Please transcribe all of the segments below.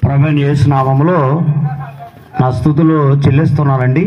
ప్రభు యేసునామములో నా స్థుతులు చెల్లిస్తున్నానండి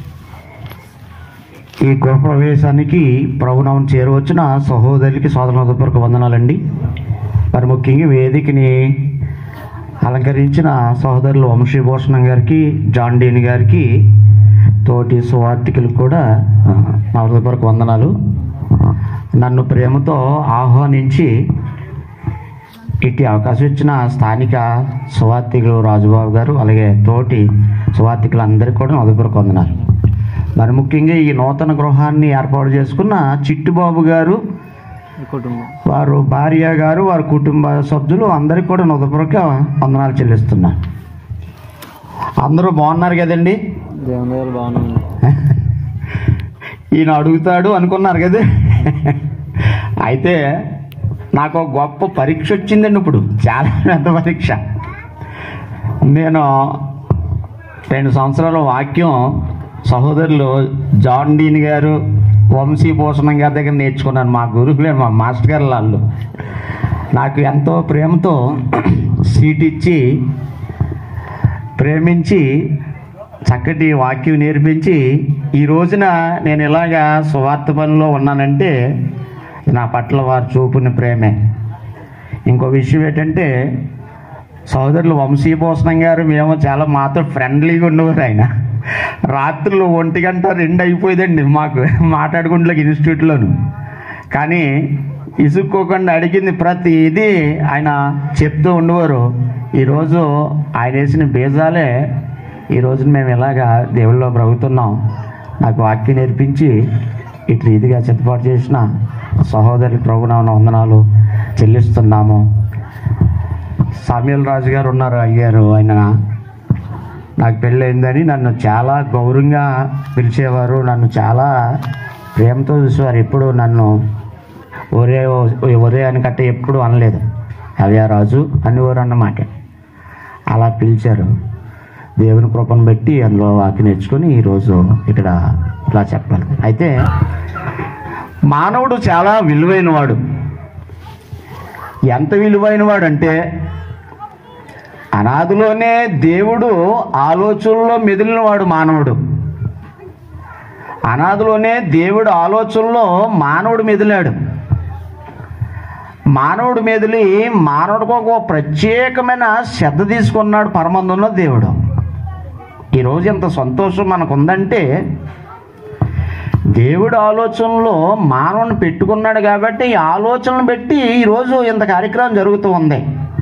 ఈ గృహప్రవేశానికి ప్రభునామం చేరవచ్చిన సహోదరులకి సోదరులకు వందనాలండి మరి ముఖ్యంగా వేదికని అలంకరించిన సహోదరులు వంశీభూషణం గారికి జాన్ డీన్ గారికి తోటి సువార్థికులకు కూడా ఆ, నా హృదయపూర్వక వందనాలు నన్ను ప్రేమతో ఆహ్వానించి ఇట్టి అవకాశం ఇచ్చిన స్థానిక సువార్థికులు రాజుబాబు గారు అలాగే తోటి సువార్థికులందరికీ కూడా హృదయపూర్వక వందనాలు మరి ముఖ్యంగా ఈ నూతన గృహాన్ని ఏర్పాటు చేసుకున్న చిట్టుబాబు గారు కుటుంబం వారు భార్య గారు వారి కుటుంబ సభ్యులు అందరికీ కూడా హృదయపూర్వక వందనాలు చెల్లిస్తున్నా అందరూ బాగున్నారు కదండి దేవుని దగ్గర బాగున్నాను ఈయన అడుగుతాడు అనుకున్నారు కదా అయితే నాకు ఒక గొప్ప పరీక్ష వచ్చిందండి ఇప్పుడు చాలా పెద్ద పరీక్ష నేను రెండు సంవత్సరాల వాక్యం సహోదరులు జాన్ డీన్ గారు వంశీభూషణం గారి దగ్గర నేర్చుకున్నాను మా గురువులే మా మాస్టర్ గారు వాళ్ళు నాకు ఎంతో ప్రేమతో సీట్ ఇచ్చి ప్రేమించి చక్కటి వాక్యం నేర్పించి ఈ రోజున నేను ఇలాగా సువార్త పనిలో ఉన్నానంటే నా పట్ల వారు చూపిన ప్రేమే ఇంకో విషయం ఏంటంటే సోదరులు వంశీభూషణం గారు మేము చాలా మాతో ఫ్రెండ్లీగా ఉండేవారు ఆయన రాత్రులు ఒంటి గంట రెండు అయిపోయిందండి మాకు మాట్లాడుకుంటూ ఇన్స్టిట్యూట్లోను కానీ ఇసుక్కోకుండా అడిగింది ప్రతి ఇది ఆయన చెప్తూ ఉండేవారు ఈరోజు ఆయన వేసిన బీజాలే ఈ రోజున మేము ఇలాగా దేవుళ్ళలో బ్రతుకుతున్నాం నాకు వాక్యం నేర్పించి ఇట్లా ఇదిగా సిద్ధపాటు చేసిన సహోదరి ప్రభునామన వందనాలు చెల్లిస్తున్నాము సామ్యుల్ రాజు గారు ఉన్నారు అయ్యారు ఆయన నాకు పెళ్ళయిందని నన్ను చాలా గౌరవంగా పిలిచేవారు నన్ను చాలా ప్రేమతో చూసేవారు ఎప్పుడు నన్ను ఒరే ఒరే అని కట్ట ఎప్పుడు అనలేదు అవ్యా రాజు అనేవారు అన్నమాట అలా పిలిచారు దేవుని కృపను బట్టి అందులో వాకి నేర్చుకొని ఈరోజు ఇక్కడ ఇలా చెప్పాలి అయితే మానవుడు చాలా విలువైనవాడు ఎంత విలువైనవాడు అంటే అనాదిలోనే దేవుడు ఆలోచనలో మెదిలినవాడు మానవుడు అనాదిలోనే దేవుడు ఆలోచనలో మానవుడు మెదిలాడు మానవుడు మెదిలి మానవుడికి ఒక ప్రత్యేకమైన శ్రద్ధ తీసుకున్నాడు పరమందున్న దేవుడు ఈరోజు ఎంత సంతోషం మనకు ఉందంటే దేవుడు ఆలోచనలో మానవుని పెట్టుకున్నాడు కాబట్టి ఈ ఆలోచనలు పెట్టి ఈరోజు ఇంత కార్యక్రమం జరుగుతూ ఉంది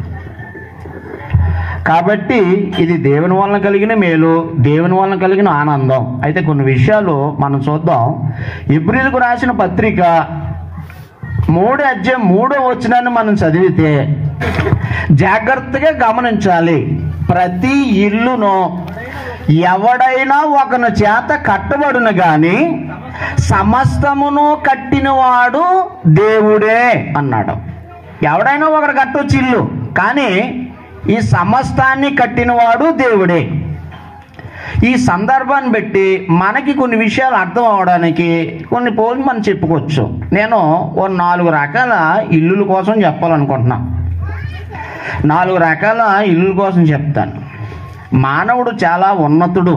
కాబట్టి ఇది దేవుని వలన కలిగిన మేలు దేవుని వలన కలిగిన ఆనందం అయితే కొన్ని విషయాలు మనం చూద్దాం ఇబ్రిల్కు రాసిన పత్రిక మూడు అధ్యాయం మూడో వచనాన్ని మనం చదివితే జాగ్రత్తగా గమనించాలి ప్రతి ఇల్లును ఎవడైనా ఒకని చేత కట్టబడును గాని సమస్తమును కట్టినవాడు దేవుడే అన్నాడు ఎవడైనా ఒకడు కట్టొచ్చు ఇల్లు కానీ ఈ సమస్తాన్ని కట్టినవాడు దేవుడే ఈ సందర్భాన్ని బట్టి మనకి కొన్ని విషయాలు అర్థం అవడానికి కొన్ని పోలి మనం చెప్పుకోవచ్చు నేను ఓ నాలుగు రకాల ఇల్లుల కోసం చెప్పాలనుకుంటున్నా నాలుగు రకాల ఇల్లుల కోసం చెప్తాను మానవుడు చాలా ఉన్నతుడు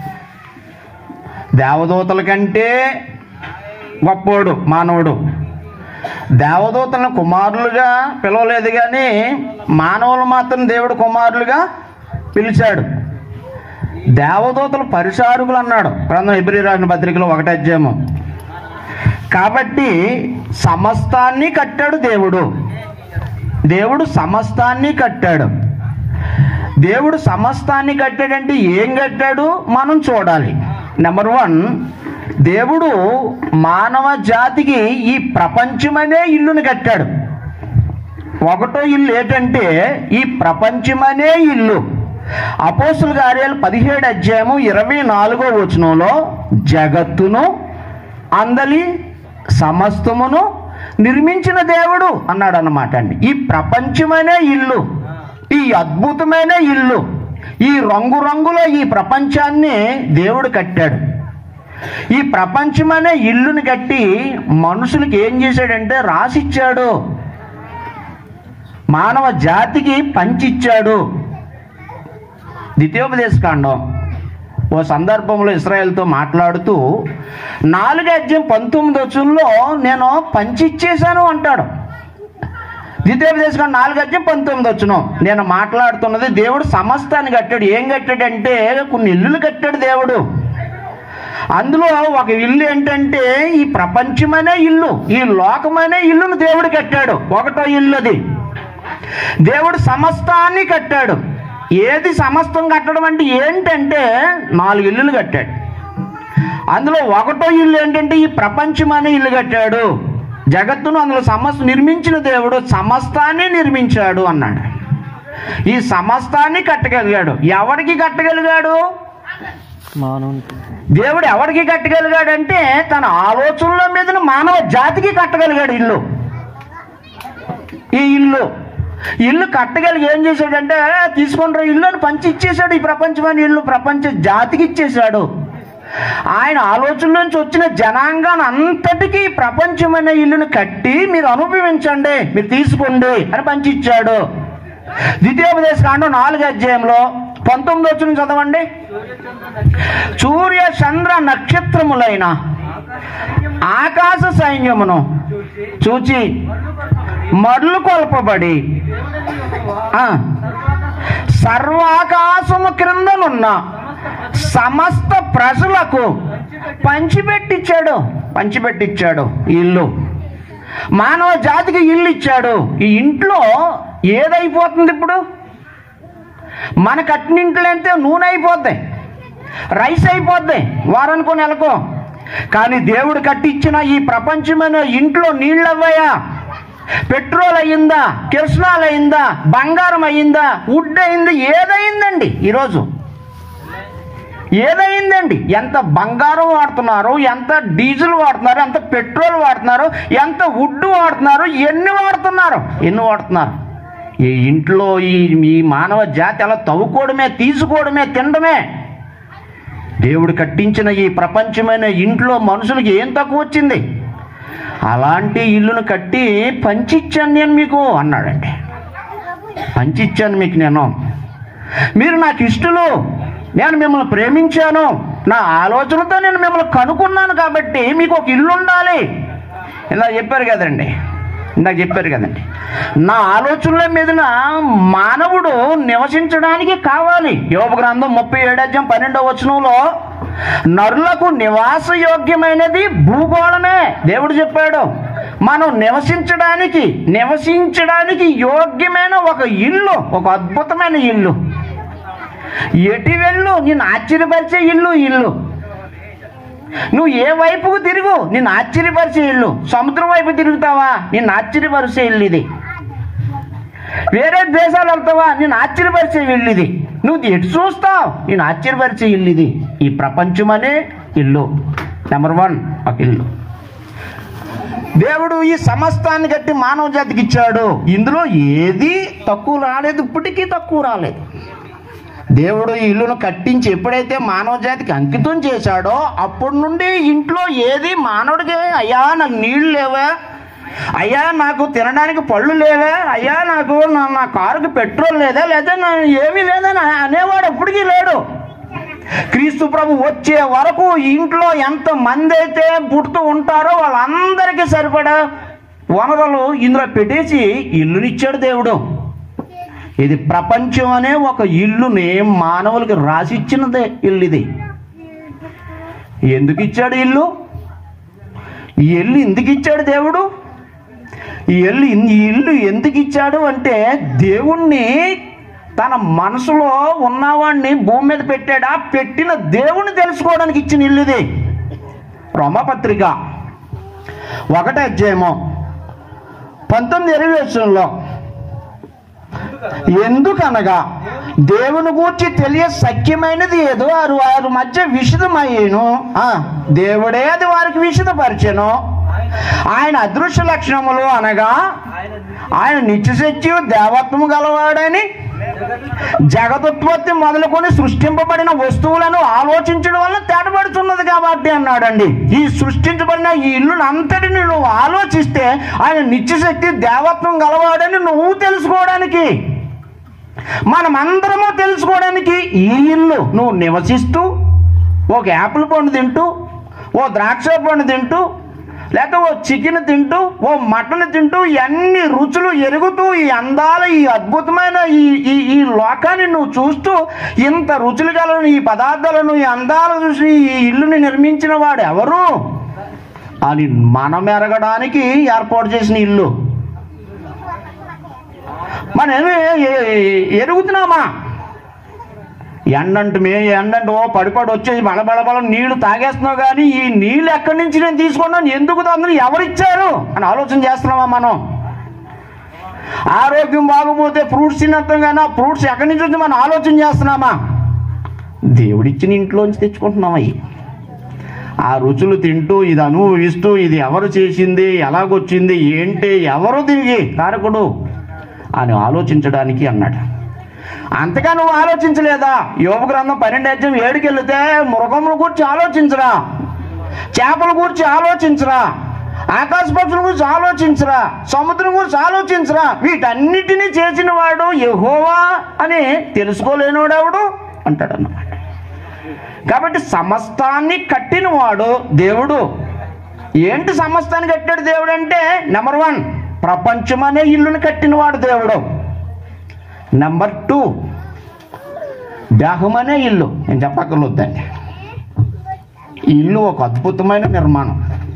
దేవదూతల కంటే గొప్పోడు మానవుడు దేవదూతలను కుమారులుగా పిలవలేదు కానీ మానవులు మాత్రం దేవుడు కుమారులుగా పిలిచాడు దేవదూతలు పరిచారకులు అన్నాడు గ్రంథం ఎబ్రి రాసిన పత్రికలో ఒకటి అధ్యాయము కాబట్టి సమస్తాన్ని కట్టాడు దేవుడు దేవుడు సమస్తాన్ని కట్టాడు దేవుడు సమస్తాన్ని కట్టాడంటే ఏం కట్టాడు మనం చూడాలి నెంబర్ వన్ దేవుడు మానవ జాతికి ఈ ప్రపంచమనే ఇల్లుని కట్టాడు ఒకటో ఇల్లు ఏంటంటే ఈ ప్రపంచమనే ఇల్లు అపోస్తుల కార్యాలు పదిహేడు అధ్యాయము ఇరవై నాలుగో వచనంలో జగత్తును అందలి సమస్తమును నిర్మించిన దేవుడు అన్నాడు అన్నమాట అండి ఈ ప్రపంచమనే ఇల్లు ఈ అద్భుతమైన ఇల్లు ఈ రంగురంగుల ఈ ప్రపంచాన్ని దేవుడు కట్టాడు ఈ ప్రపంచమనే ఇల్లుని కట్టి మనుషులకి ఏం చేశాడంటే రాసిచ్చాడు మానవ జాతికి పంచిచ్చాడు ద్వితీయోపదేశకాండం ఓ సందర్భంలో ఇస్రాయేల్తో మాట్లాడుతూ నాలుగు అధ్యాయం పంతొమ్మిది వచ్చంలో నేను పంచిచ్చేశాను అంటాడు ద్వితీయోపదేశకాండం నాలుగు అధ్యాయం పంతొమ్మిది వచ్చును నేను మాట్లాడుతున్నది దేవుడు సమస్తాన్ని కట్టాడు ఏం కట్టాడంటే కొన్ని ఇల్లులు కట్టాడు దేవుడు అందులో ఒక ఇల్లు ఏంటంటే ఈ ప్రపంచమనే ఇల్లు ఈ లోకమనే ఇల్లును దేవుడు కట్టాడు ఒకటో ఇల్లు అది దేవుడు సమస్తాన్ని కట్టాడు ఏది సమస్తం కట్టడం అంటే ఏంటంటే నాలుగు ఇల్లులు కట్టాడు అందులో ఒకటో ఇల్లు ఏంటంటే ఈ ప్రపంచం అనే ఇల్లు కట్టాడు జగత్తును అందులో సమస్త నిర్మించిన దేవుడు సమస్తాన్ని నిర్మించాడు అన్నాడు ఈ సమస్తాన్ని కట్టగలిగాడు ఎవరికి కట్టగలిగాడు మానవునికి దేవుడు ఎవరికి కట్టగలిగాడంటే తన ఆలోచనల మీద మానవ జాతికి కట్టగలిగాడు ఇల్లు ఈ ఇల్లు ఇల్లు కట్టగలిగి ఏం చేశాడంటే తీసుకుంటారు ఇల్లు అని పంచి ఇచ్చేశాడు ఈ ప్రపంచమైన ఇల్లు ప్రపంచ జాతికి ఇచ్చేశాడు ఆయన ఆలోచన నుంచి వచ్చిన జనాంగాన్ని అంతటికీ ఈ ప్రపంచమైన ఇల్లును కట్టి మీరు అనుభవించండి మీరు తీసుకోండి అని పంచి ఇచ్చాడు ద్వితీయోపదేశ కాండం నాలుగు అధ్యాయంలో పంతొమ్మిది వచ్చిన చదవండి సూర్య చంద్ర నక్షత్రములైన ఆకాశ సైన్యమును చూచి మడ్లు కొల్పబడి ఆ, సర్వాకాశము క్రిందనున్న సమస్త ప్రజలకు పంచిపెట్టిచ్చాడు పంచిపెట్టిచ్చాడు ఈ ఇల్లు మానవ జాతికి ఇల్లు ఇచ్చాడు ఈ ఇంట్లో ఏదైపోతుంది ఇప్పుడు మన కట్టినింట్లో అయితే నూనె అయిపోద్ది రైస్ అయిపోద్ది వారానికో నెలకో కానీ దేవుడు కట్టించిన ఈ ప్రపంచమైన ఇంట్లో నీళ్ళు అవ్వయా పెట్రోల్ అయ్యిందా కిరసనాలు అయిందా బంగారం అయ్యిందా వుడ్ అయింది ఏదైందండి ఈరోజు ఏదైందండి ఎంత బంగారం వాడుతున్నారు ఎంత డీజిల్ వాడుతున్నారు ఎంత పెట్రోల్ వాడుతున్నారు ఎంత వుడ్ వాడుతున్నారు ఎన్ని వాడుతున్నారు ఎన్ని వాడుతున్నారు ఈ ఇంట్లో ఈ ఈ మానవ జాతి అలా తవ్వుకోవడమే తీసుకోవడమే తినడమే దేవుడు కట్టించిన ఈ ప్రపంచమైన ఇంట్లో మనుషులకి ఏం తక్కువ వచ్చింది అలాంటి ఇల్లును కట్టి పంచిచ్చాను నేను మీకు అన్నాడండి పంచిచ్చాను మీకు నేను మీరు నాకు ఇష్టలు నేను మిమ్మల్ని ప్రేమించాను నా ఆలోచనతో నేను మిమ్మల్ని కనుక్కున్నాను కాబట్టి మీకు ఒక ఇల్లు ఉండాలి ఇలా చెప్పారు కదండి ఇందాక చెప్పారు కదండి నా ఆలోచనల మీదన మానవుడు నివసించడానికి కావాలి యోగ గ్రంథం ముప్పై ఏడాజ్యం పన్నెండవ వచనంలో నరులకు నివాస యోగ్యమైనది భూగోళమే దేవుడు చెప్పాడు మనం నివసించడానికి నివసించడానికి యోగ్యమైన ఒక ఇల్లు ఒక అద్భుతమైన ఇల్లు ఎటు వెళ్ళు నేను ఆశ్చర్యపరిచే ఇల్లు ఇల్లు నువ్వు ఏ వైపుకు తిరుగు నిన్ను ఆశ్చర్యపరిచే ఇల్లు సముద్రం వైపు తిరుగుతావా నిన్ను ఆశ్చర్యపరిచే ఇల్లు ఇది వేరే దేశాలు వెళ్తావా నేను ఆశ్చర్యపరిచే ఇల్లు ఇది నువ్వు ఎటు చూస్తావు నేను ఆశ్చర్యపరిచే ఇల్లు ఇది ఈ ప్రపంచం అనే ఇల్లు నెంబర్ వన్ ఒక ఇల్లు దేవుడు ఈ సమస్తాన్ని కట్టి మానవ జాతికి ఇచ్చాడు ఇందులో ఏది తక్కువ రాలేదు ఇప్పటికీ తక్కువ రాలేదు దేవుడు ఈ ఇల్లును కట్టించి ఎప్పుడైతే మానవ జాతికి అంకితం చేశాడో అప్పటి నుండి ఇంట్లో ఏది మానవుడికి అయ్యా నాకు నీళ్లు లేవా అయ్యా నాకు తినడానికి పళ్ళు లేవా అయ్యా నాకు నా నా కారుకి పెట్రోల్ లేదా లేదా నా ఏమీ లేదని అనేవాడు ఎప్పటికీ లేడు క్రీస్తు ప్రభు వచ్చే వరకు ఇంట్లో ఎంత మంది అయితే పుడుతూ ఉంటారో వాళ్ళందరికీ సరిపడా వనరులు ఇందులో పెట్టేసి ఇల్లునిచ్చాడు దేవుడు ఇది ప్రపంచం అనే ఒక ఇల్లుని మానవులకి రాసిచ్చినదే ఇల్లు ఇది ఎందుకు ఇచ్చాడు ఇల్లు ఈ ఇల్లు ఎందుకు ఇచ్చాడు దేవుడు ఈ ఇల్లు ఈ ఇల్లు ఎందుకు ఇచ్చాడు అంటే దేవుణ్ణి తన మనసులో ఉన్నవాడిని భూమి మీద పెట్టాడా పెట్టిన దేవుణ్ణి తెలుసుకోవడానికి ఇచ్చిన ఇల్లు ఇది రోమపత్రిక ఒకటే అధ్యాయము పంతొమ్మిది ఇరవై వచ్చంలో ఎందుకనగా దేవుని గూర్చి తెలియ సఖ్యమైనది ఏదో వారు వారి మధ్య విషదమయ్యేను ఆ, దేవుడే అది వారికి విషదపరిచెను ఆయన అదృశ్య లక్షణములు అనగా ఆయన నిత్యశక్తి దేవత్వము గలవాడని జగదుత్పత్తి మొదలుకొని సృష్టింపబడిన వస్తువులను ఆలోచించడం వల్ల తేటపడుతున్నది కాబట్టి అన్నాడండి ఈ సృష్టించబడిన ఈ ఇల్లును అంతటిని నువ్వు ఆలోచిస్తే ఆయన నిత్యశక్తి దేవత్వం గలవాడని నువ్వు తెలుసుకోవడానికి మనమందరము తెలుసుకోవడానికి ఈ ఇల్లు నువ్వు నివసిస్తూ ఒక యాపిల్ పండు తింటూ ఓ ద్రాక్ష పండు తింటూ లేక ఓ చికెన్ తింటూ ఓ మటన్ తింటూ అన్ని రుచులు ఎరుగుతూ ఈ అందాల ఈ అద్భుతమైన ఈ ఈ ఈ లోకాన్ని నువ్వు చూస్తూ ఇంత రుచులు గల ఈ పదార్థాలను ఈ అందాలు చూసి ఈ ఇల్లుని నిర్మించిన వాడు ఎవరు అని మనం ఎరగడానికి ఏర్పాటు చేసిన ఇల్లు మనం ఏమి ఎ- ఎ- ఎరుగుతున్నామా ఎండంటే మే ఎండంటే ఓ పడిపడి వచ్చేసి బలబలబల నీళ్లు తాగేస్తున్నావు కానీ ఈ నీళ్ళు ఎక్కడి నుంచి నేను తీసుకున్నాను ఎందుకు అందరూ ఎవరిచ్చారు అని ఆలోచన చేస్తున్నామా మనం ఆరోగ్యం బాగపోతే ఫ్రూట్స్ తినత్తం కానీ ఆ ఫ్రూట్స్ ఎక్కడి నుంచి వచ్చి మనం ఆలోచన చేస్తున్నామా దేవుడిచ్చిన ఇంట్లోంచి తెచ్చుకుంటున్నాం అవి ఆ రుచులు తింటూ ఇది అనుభవిస్తూ ఇది ఎవరు చేసింది ఎలాగొచ్చింది ఏంటి ఎవరు తిరిగి కారకుడు అని ఆలోచించడానికి అన్నాడు అంతగా నువ్వు ఆలోచించలేదా యోగ గ్రంథం పన్నెండు అధ్యాయం ఏడుకి వెళితే మృగముల గురించి ఆలోచించరా చేపల గురించి ఆలోచించరా ఆకాశ పక్షుల గురించి ఆలోచించరా సముద్రం గురించి ఆలోచించరా వీటన్నిటినీ చేసిన వాడు యెహోవా అని తెలుసుకోలేనివాడెవడు అంటాడు అన్నమాట కాబట్టి సమస్తాన్ని కట్టినవాడు దేవుడు ఏంటి సమస్తాన్ని కట్టాడు దేవుడు అంటే నెంబర్ వన్ ప్రపంచం అనే ఇల్లుని కట్టినవాడు దేవుడు నెంబర్ టూ దేహం అనే ఇల్లు నేను చెప్పక్కర్లొద్దండి ఈ ఇల్లు ఒక అద్భుతమైన నిర్మాణం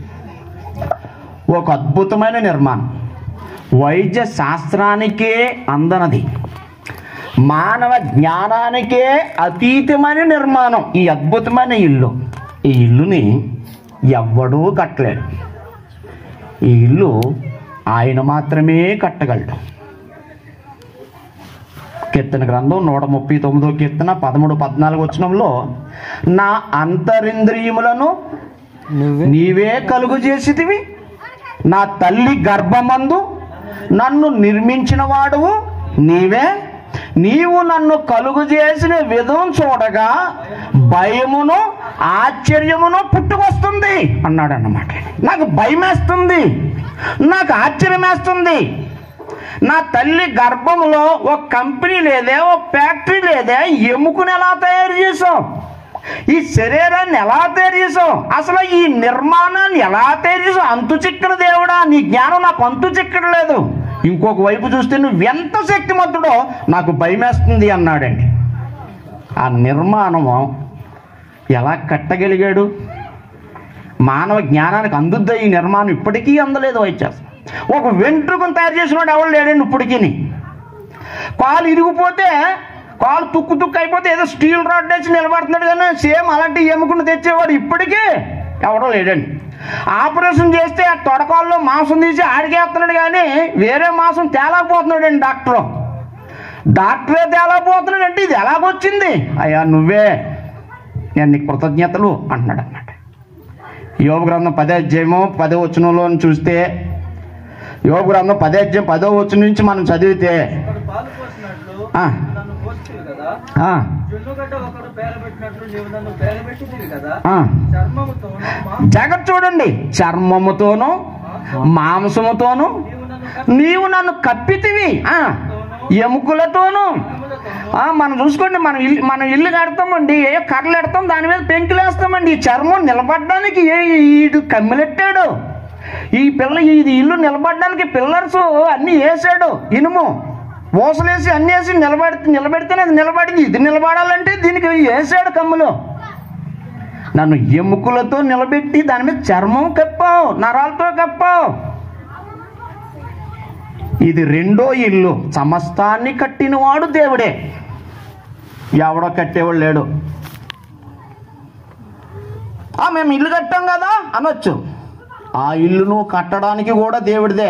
ఒక అద్భుతమైన నిర్మాణం వైద్య శాస్త్రానికే అందనది మానవ జ్ఞానానికే అతీతమైన నిర్మాణం ఈ అద్భుతమైన ఇల్లు ఈ ఇల్లుని ఎవ్వడూ కట్టలేడు ఈ ఇల్లు ఆయన మాత్రమే కట్టగలడు కీర్తన గ్రంథం నూట ముప్పై తొమ్మిదో కీర్తన పదమూడు పద్నాలుగు వచనంలో నా అంతరింద్రియములను నువ్వే నీవే కలుగు చేసితివి నా తల్లి గర్భమందు నన్ను నిర్మించిన వాడువు నీవే నీవు నన్ను కలుగు చేసిన విధం చూడగా భయమును ఆశ్చర్యమును పుట్టుకొస్తుంది అన్నాడు అన్నమాట నాకు భయమేస్తుంది నాకు ఆశ్చర్యమేస్తుంది నా తల్లి గర్భంలో ఒక కంపెనీ లేదే ఒక ఫ్యాక్టరీ లేదే ఎముకను ఎలా తయారు చేసావు ఈ శరీరాన్ని ఎలా తయారు చేసావు అసలు ఈ నిర్మాణాన్ని ఎలా తయారు చేసావు అంతు చిక్కన దేవుడా నీ జ్ఞానం నాకు అంతు చిక్కడలేదు ఇంకొక వైపు చూస్తే నువ్వు ఎంత శక్తిమంతుడో నాకు భయమేస్తుంది అన్నాడండి ఆ నిర్మాణము ఎలా కట్టగలిగాడు మానవ జ్ఞానానికి అందుద్దా ఈ నిర్మాణం ఇప్పటికీ అందలేదు వైద్యాసం ఒక వెంట్రుకను తయారు చేసినవాడు ఎవరు లేడండి ఇప్పటికీ కాలు ఇరిగిపోతే కాలు తుక్కు తుక్కు అయిపోతే ఏదో స్టీల్ రాడ్ తెచ్చి నిలబడుతున్నాడు కానీ సేమ్ అలాంటి ఎముకను తెచ్చేవాడు ఇప్పటికీ ఎవడో లేడండి ఆపరేషన్ చేస్తే ఆ తొడకాల్లో మాంసం తీసి ఆడికేస్తున్నాడు కానీ వేరే మాంసం తేలేకపోతున్నాడు అండి డాక్టరు డాక్టరే తేలేకపోతున్నాడు అంటే ఇది ఎలాగొచ్చింది అయ్యా నువ్వే నేను నీకు కృతజ్ఞతలు అంటున్నాడు అన్నమాట యోగ గ్రంథం పదే అధ్యాయము పదో వచనంలో చూస్తే యోగ గ్రంథం పదే అధ్యాయం పదో వచనం నుంచి మనం చదివితే ఒకడు పాలు పోసినట్లు ఆ, నన్ను పోస్తుంది కదా ఆ, జున్నుగడ్డ ఒకడు పేరబెట్టినట్లు నీవు నన్ను పేరబెట్టింది కదా ఆ. చర్మముతోను మా జాగ్రత్త చూడండి చర్మముతోను మాంసముతోను నీవు నన్ను నీవు నన్ను కప్పితివి ఆ, ఎముకలతోను కర్మములతోను ఆ, మనం చూసుకోండి మనం ఇల్లు మనం ఇల్లు కడతామండి ఏ కర్రలు ఎడతాం దాని మీద పెంకులు వేస్తామండి ఈ చర్మం నిలబడడానికి ఏ ఈడు కమ్మిలెట్టాడు ఈ పిల్ల ఇది ఇల్లు నిలబడడానికి పిల్లర్స్ అన్నీ వేసాడు ఇనుము ఊసలేసి అన్ని వేసి నిలబెడి నిలబెడితేనే అది నిలబడింది ఇది నిలబడాలంటే దీనికి వేసాడు కమ్ములు నన్ను ఎముకలతో నిలబెట్టి దాని మీద చర్మం కప్పావు నరాలతో కప్పావు ఇది రెండో ఇల్లు సమస్తాన్ని కట్టినవాడు దేవుడే ఎవడో కట్టేవాడు లేడు ఆ మేము ఇల్లు కట్టాం కదా అనొచ్చు ఆ ఇల్లును కట్టడానికి కూడా దేవుడిదే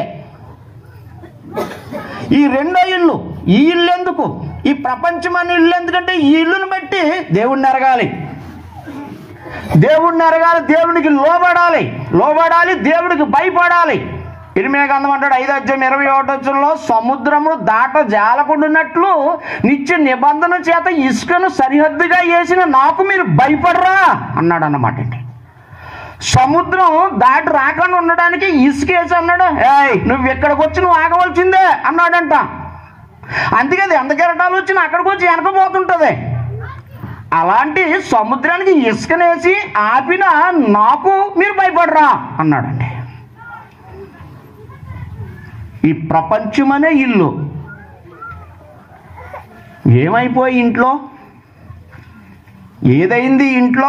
ఈ రెండో ఇల్లు ఈ ఇల్లు ఎందుకు ఈ ప్రపంచం అనే ఇల్లు ఎందుకంటే ఈ ఇల్లును బట్టి దేవుడిని ఎరగాలి దేవుడిని ఎరగాలి దేవుడికి లోబడాలి లోబడాలి దేవుడికి భయపడాలి ఇరిమే గంధం అంటాడు ఐదు అధ్యాయం ఇరవై ఒకటోలో సముద్రమును దాట జాలకుండున్నట్లు నిత్య నిబంధన చేత ఇసుకను సరిహద్దుగా వేసిన నాకు మీరు భయపడరా అన్నాడు అన్నమాట అండి సముద్రం దాటి రాకుండా ఉండడానికి ఇసుక వేసి అన్నాడు ఏయ్ నువ్వు ఇక్కడికి వచ్చి నువ్వు ఆగవలసిందే అన్నాడంట అందుకే అది ఎంత కెరటాలు వచ్చినా వచ్చి వెనకపోతుంటుంది అలాంటి సముద్రానికి ఇసుకనేసి ఆపిన నాకు మీరు భయపడరా అన్నాడండి ఈ ప్రపంచమనే ఇల్లు ఏమైపోయి ఇంట్లో ఏదైంది ఇంట్లో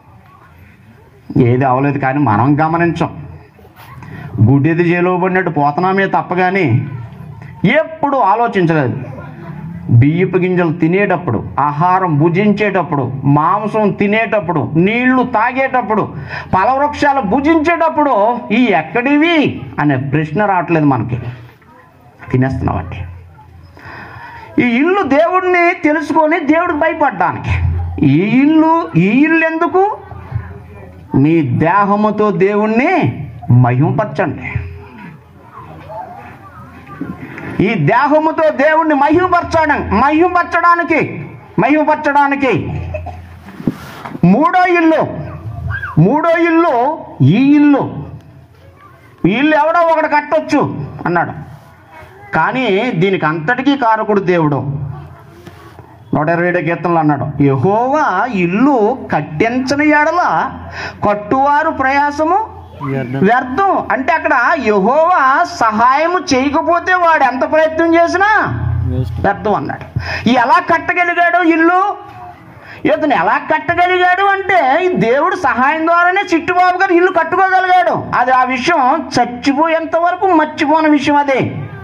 ఏది అవలేదు కానీ మనం గమనించం గుడ్డెది చేలో పడినట్టు పోతున్నామే తప్ప కానీ ఎప్పుడు ఆలోచించలేదు బియ్యపు గింజలు తినేటప్పుడు ఆహారం భుజించేటప్పుడు మాంసం తినేటప్పుడు నీళ్లు తాగేటప్పుడు ఫలవృక్షాలు భుజించేటప్పుడు ఈ ఎక్కడివి అనే ప్రశ్న రావట్లేదు మనకి తినేస్తున్నామండి ఈ ఇల్లు దేవుడిని తెలుసుకొని దేవుడికి భయపడడానికి ఈ ఇల్లు ఈ ఇల్లు ఎందుకు మీ దేహముతో దేవుణ్ణి మహిమపరచండి ఈ దేహముతో దేవుణ్ణి మహిమపరచడం మహిమపరచడానికి మహిమపరచడానికి మూడో ఇల్లు మూడో ఇల్లు ఈ ఇల్లు ఈ ఇల్లు ఎవడో ఒకటి కట్టొచ్చు అన్నాడు కానీ దీనికి అంతటికీ కారకుడు దేవుడు నూట ఇరవై ఏడు కీర్తనలు అన్నాడు యహోవా ఇల్లు కట్టించని ఎడల కట్టువారు ప్రయాసము వ్యర్థం వ్యర్థం అంటే అక్కడ యహోవా సహాయము చేయకపోతే వాడు ఎంత ప్రయత్నం చేసినా వేస్ట్ వ్యర్థం అన్నాడు ఎలా కట్టగలిగాడు ఇల్లు ఇతను ఎలా కట్టగలిగాడు అంటే ఈ దేవుడు సహాయం ద్వారానే చిట్టుబాబు గారు ఇల్లు కట్టుకోగలిగాడు అది ఆ విషయం చచ్చిపోయేంత వరకు మర్చిపోని విషయం అదే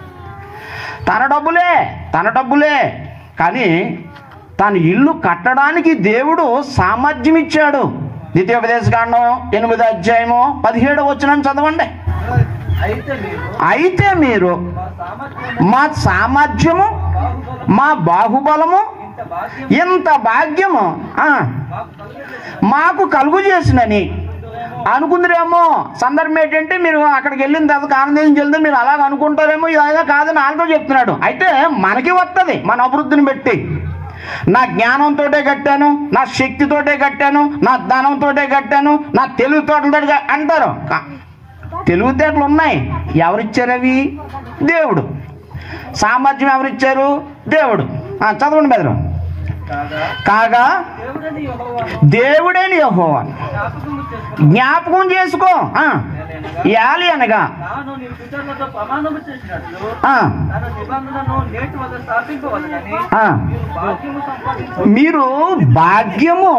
తన డబ్బులే తన డబ్బులే కానీ తను ఇల్లు కట్టడానికి దేవుడు సామర్థ్యం ఇచ్చాడు ద్వితీయోపదేశకాండం ఎనిమిదో అధ్యాయము పదిహేడు వచ్చిన చదవండి అయితే మీరు అయితే మీరు మా సామర్థ్యం మా సామర్థ్యము బాహుబలం మా బాహుబలము ఇంత భాగ్యం ఇంత భాగ్యము ఆ, మాకు కలిగేది మాకు కలుగు చేసినని అనుకుందరేమో సందర్భం ఏంటంటే మీరు అక్కడికి వెళ్ళిన తర్వాత ఆనందం చెల్లింది మీరు అలాగ అనుకుంటారేమో ఇలాగా కాదని వాళ్ళతో చెప్తున్నాడు అయితే మనకి వస్తుంది మన అభివృద్ధిని బట్టి నా జ్ఞానంతోటే కట్టాను నా శక్తితోటే కట్టాను నా ధనంతోటే కట్టాను నా తెలివితోటలతో అంటారు కా- తెలివితేటలు ఉన్నాయి ఎవరిచ్చారు అవి దేవుడు సామర్థ్యం ఎవరిచ్చారు దేవుడు ఆ, చదవండి బెదరు కాగా కాగా దేవుడని యెహోవా దేవుడేని యెహోవాను జ్ఞాపకము చేసుకుని జ్ఞాపకం చేసుకో ఆ, యాలి అనగా తాను నీ పితరులతో ప్రమాణము చేసినట్లు ఆ, తన నిబంధనను నేటి వద్ద స్థాపింపవలనని ఆ. మీరు భాగ్యము సంపాదించు మీరు భాగ్యము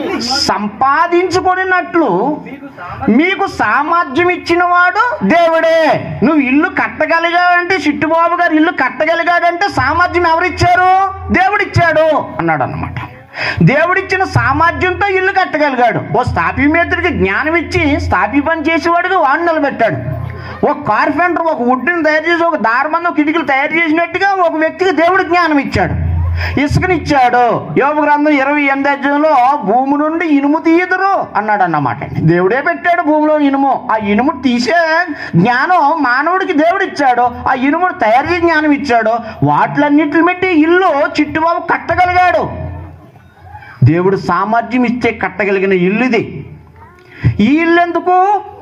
సంపాదించుకున్నట్లు మీకు సామర్థ్యం మీకు సామర్థ్యం ఇచ్చిన వాడు దేవుడే నువ్వు ఇల్లు కట్టగలిగాడంటే చిట్టుబాబు గారు ఇల్లు కట్టగలిగాడంటే సామర్థ్యం ఎవరిచ్చారు దేవుడిచ్చాడు అన్నాడు అన్నమాట దేవుడిచ్చిన సామర్థ్యంతో ఇల్లు కట్టగలిగాడు ఓ స్థాపీ మేత్రికి జ్ఞానం ఇచ్చి స్థాపీ పని చేసేవాడికి వాడిని నిలబెట్టాడు ఒక కార్పెంటర్ ఒక వుడ్ని తయారు చేసి ఒక దారబంధం కిటికీలు తయారు చేసినట్టుగా ఒక వ్యక్తికి దేవుడు జ్ఞానం ఇచ్చాడు ఇసుకనిచ్చాడు యోగ గ్రంథం ఇరవై ఎనిమిది అధ్యాయంలో భూమి నుండి ఇనుము తీయదురు అన్నాడు అన్నమాట దేవుడే పెట్టాడు భూమిలో ఇనుము ఆ ఇనుము తీసే జ్ఞానం మానవుడికి దేవుడు ఇచ్చాడు ఆ ఇనుమును తయారు చేసే జ్ఞానం ఇచ్చాడు వాటిలన్నిటిని బట్టి ఇల్లు చిట్టుబాబు కట్టగలిగాడు దేవుడు సామర్థ్యం ఇచ్చే కట్టగలిగిన ఇల్లు ఇది ఈ ఇల్లు ఎందుకు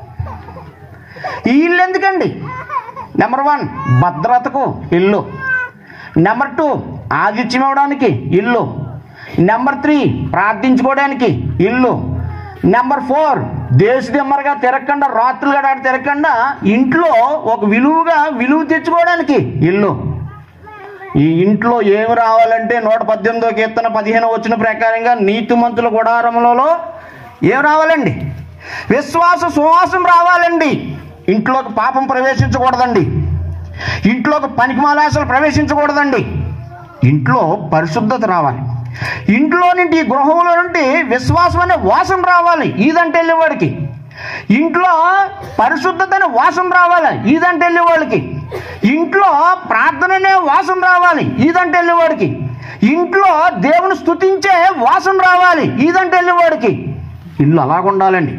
ఈ ఇల్లు ఎందుకండి నెంబర్ వన్ భద్రతకు ఇల్లు నెంబర్ టూ ఆతిథ్యం ఇవ్వడానికి ఇల్లు నెంబర్ త్రీ ప్రార్థించుకోవడానికి ఇల్లు నెంబర్ ఫోర్ దేశదిమ్మరగా తిరగకుండా రాత్రులు గడ తిరగకుండా ఇంట్లో ఒక విలువగా విలువ తెచ్చుకోవడానికి ఇల్లు ఈ ఇంట్లో ఏమి రావాలంటే నూట పద్దెనిమిదో కీర్తన పదిహేను వచ్చిన ప్రకారంగా నీతిమంతుల గుడారములలో ఏం రావాలండి విశ్వాస సువాసం రావాలండి ఇంట్లోకి పాపం ప్రవేశించకూడదండి ఇంట్లోకి పనికిమాలాసలు ప్రవేశించకూడదండి ఇంట్లో పరిశుద్ధత రావాలి ఇంట్లో నుండి ఈ గృహంలో నుండి విశ్వాసం అనే వాసన రావాలి ఇదంటే వెళ్ళేవాడికి ఇంట్లో పరిశుద్ధత అనే వాసన రావాలి ఇదంటే వెళ్ళేవాడికి ఇంట్లో ప్రార్థన అనే వాసన రావాలి ఇదంటే వెళ్ళేవాడికి ఇంట్లో దేవుని స్తుతించే వాసన రావాలి ఇదంటే వెళ్ళేవాడికి ఇల్లు అలాగుండాలండి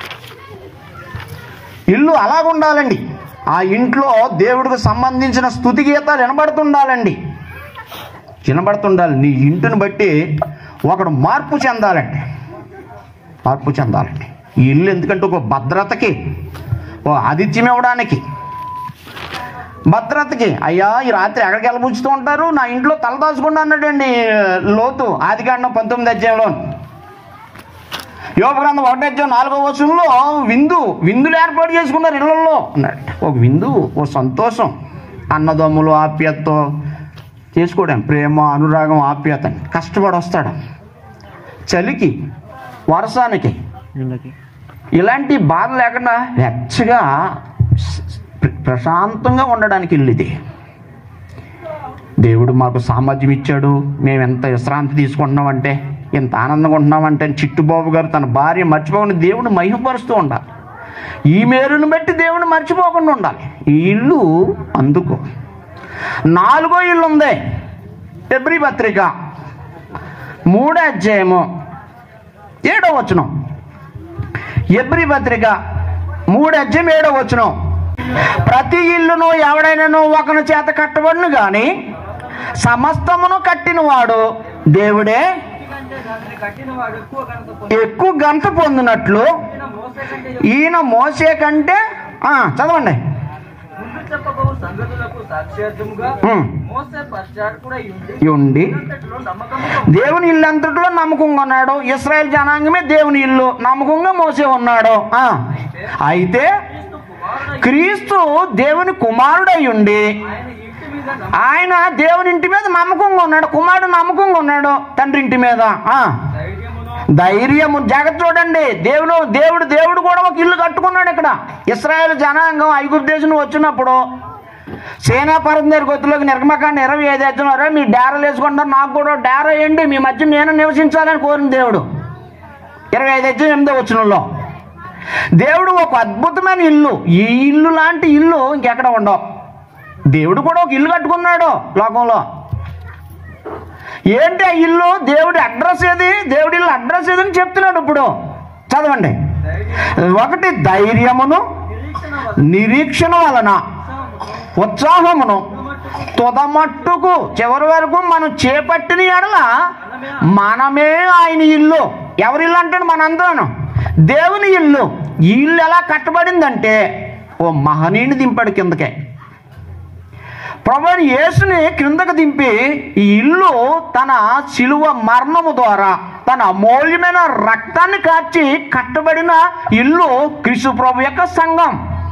ఇల్లు అలాగుండాలండి ఆ ఇంట్లో దేవుడికి సంబంధించిన స్థుతి గీతాలు వినబడుతుండాలండి వినబడుతుండాలి నీ ఇంటిని బట్టి ఒకడు మార్పు చెందాలండి మార్పు చెందాలండి ఈ ఇల్లు ఎందుకంటే ఒక భద్రతకి ఓ ఆతిథ్యం ఇవ్వడానికి భద్రతకి అయ్యా ఈ రాత్రి ఎక్కడికి వెళ్ళబుచ్చుతూ ఉంటారు నా ఇంట్లో తల దాచుకుండా అన్నాడండి లోతు ఆదికాండం పంతొమ్మిది అధ్యాయంలో యోగ గ్రంథం ఒకటి అధ్యాయం నాలుగో వచనంలో విందు విందులు ఏర్పాటు చేసుకున్నారు ఇళ్లలో అన్నాడు ఒక విందు ఓ సంతోషం అన్నదమ్ములు ఆప్యాయతతో చేసుకోవడం ప్రేమ అనురాగం ఆప్యాయత కష్టపడి వస్తాడు చలికి వర్షానికి వీళ్ళకి ఇలాంటి బాధ లేకుండా వెచ్చగా ప్ర- ప్రశాంతంగా ఉండడానికి ఇల్లు ఇది దేవుడు మాకు సామర్థ్యం ఇచ్చాడు మేము ఎంత విశ్రాంతి తీసుకుంటున్నామంటే ఎంత ఆనందంగా ఉంటున్నామంటే చిట్టుబాబు గారు తన భార్య మర్చిపోకుండా దేవుడు మహిమపరుస్తూ ఉండాలి ఈ మేరుని బట్టి దేవుని మర్చిపోకుండా ఉండాలి ఈ ఇల్లు అందుకు నాలుగో ఇల్లు ఉంది ఫిబ్రి పత్రిక మూడో అధ్యాయము ఏడో వచనం ఎబ్రి పత్రిక మూడు అధ్యాయం ఏడో వచనం ప్రతి ఇల్లును ఎవడైనాను ఒకని చేత కట్టబడును గాని సమస్తమును కట్టినవాడు దేవుడే ఎందుకంటే దానిని కట్టిన వాడు ఎక్కువ ఘనత పొంది ఎక్కువ గంట పొందినట్లు మోసే కంటే ఈయన మోసే కంటే ఆ, చదవండి ముందు చెప్పబోవు సంగతులకు సాక్ష్యార్థముగా ఉమ్, మోసే పశ్చాత్ కూడా ఉండి ఈ ఉండి అంతటిలో నమ్మకముగా దేవుని ఇల్లు అంతటిలో నమ్మకంగా ఉన్నాడు ఇస్రాయేల్ జనాంగమే దేవుని ఇల్లు నమ్మకంగా మోసే ఉన్నాడు ఆ, అయితే క్రీస్తు కుమారుడై క్రీస్తు దేవుని కుమారుడై ఉండి ఆయన ఇంటి మీద నమ్మ- ఆయన దేవుని ఇంటి మీద నమ్మకంగా ఉన్నాడు కుమారుడు నమ్మకంగా ఉన్నాడు తండ్రి ఇంటి మీద ఆ ధైర్యమును ధైర్యము జాగ్రత్త చూడండి దేవుడు దేవుడు దేవుడు కూడా ఒక ఇల్లు కట్టుకున్నాడు ఇక్కడ ఇస్రాయేల్ జనాంగం ఐగుప్తు దేశం వచ్చినప్పుడు సేనాపరం దగ్గర గొత్తులోకి నిర్గమకాండ ఇరవై ఐదు వచ్చినారు మీ డేరాలు వేసుకుంటారు నాకు కూడా డేరా వేయండి మీ మధ్య నేను నివసించాలని కోరిన దేవుడు ఇరవై ఐదు వచ్చి ఎనిమిదో వచ్చినలో దేవుడు ఒక అద్భుతమైన ఇల్లు ఈ ఇల్లు లాంటి ఇల్లు ఇంకెక్కడ ఉండవు దేవుడు కూడా ఒక ఇల్లు కట్టుకున్నాడు లోకంలో ఏంటి ఆ ఇల్లు దేవుడి అడ్రస్ ఏది దేవుడి ఇల్లు అడ్రస్ ఏదని చెప్తున్నాడు ఇప్పుడు చదవండి ధైర్యం ఒకటి ధైర్యమును నిరీక్షణ వల్ల నిరీక్షణ వలన ఉత్సాహమును తుదమట్టుకు చివరి వరకు మనం చేపట్టిన ఎడల మనమే ఆయన ఇల్లు ఎవరి ఇల్లు అంటాడు మనందరం దేవుని ఇల్లు ఈ ఇల్లు ఎలా కట్టబడిందంటే ఓ మహనీయుని దింపాడు కిందకే ప్రభు అయిన యేసుని క్రిందకు దింపి ఈ ఇల్లు తన శిలువ మరణము ద్వారా తన అమూల్యమైన రక్తాన్ని కార్చి కట్టబడిన ఇల్లు క్రీస్తు ప్రభు యొక్క సంఘం